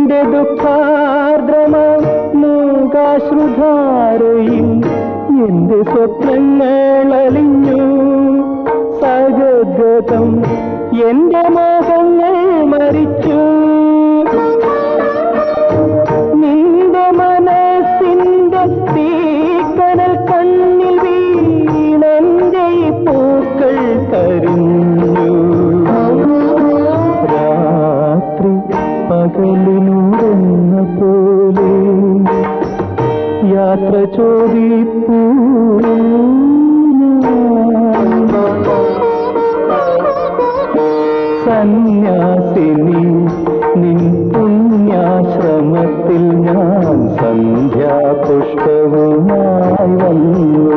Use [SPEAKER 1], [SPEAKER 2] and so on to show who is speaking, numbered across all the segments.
[SPEAKER 1] നിന്റെ ദുഃഖാർദ്രമാം മൂകാശ്രുധാരയിൽ എന്റെ സ്വപ്നങ്ങൾ അലിഞ്ഞു സഗദ്ഗതം എന്റെ മോഹങ്ങൾ മരിച്ചു നിന്റെ മനസ്സിന്റെ തീക്കനൽ കണ്ണിൽ വീണെന്റെ ഈ പൂക്കൾ കരിഞ്ഞു രാത്രി പകലിനൂടെന്ന പോലെ യാത്ര ചോദിപ്പൂ സന്യാസിനി നിൻ പുണ്യാശ്രമത്തിൽ ഞാൻ സന്ധ്യാപുഷ്പവുമായി വന്നു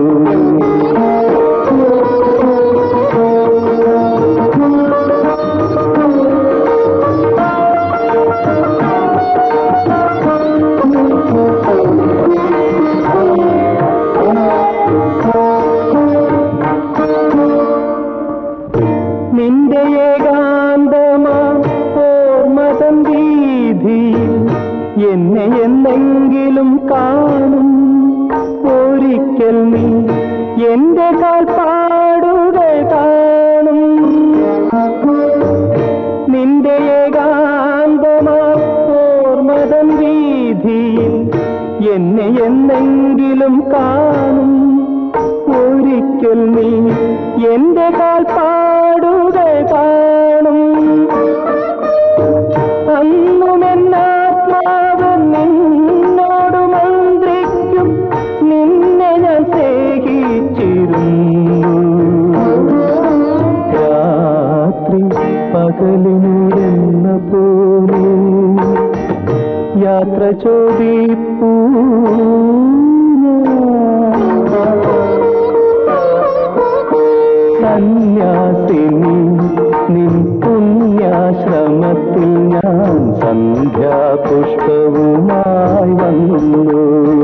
[SPEAKER 1] നിന്റെ ഏകാന്തമാ ഓർമ്മതൻ വീതിയിൽ എന്നെ എന്തെങ്കിലും കാണും ഒരിക്കൽ നീ എന്റെ കാൽപ്പാടുകൾ കാണും നിന്റെ ഏകാന്തമാ ഓർമ്മതൻ വീതിയിൽ എന്നെ എന്തെങ്കിലും കാണും ഒരിക്കൽ നീ എന്റെ കാൽപ്പാടുകൾ കാണും അന്നും എന്നാത്മാവ് നിന്നോട് മന്ത്രിക്കും നിന്നെ ഞാൻ സ്നേഹിച്ചിരുന്നു രാത്രി പകലിനൂടെന്ന പോലെ യാത്ര ചോദിപ്പൂ സന്യാസിനി നിൻ പുണ്യാശ്രമത്തിൽ ഞാൻ സന്ധ്യാപുഷ്പവുമായി വന്നു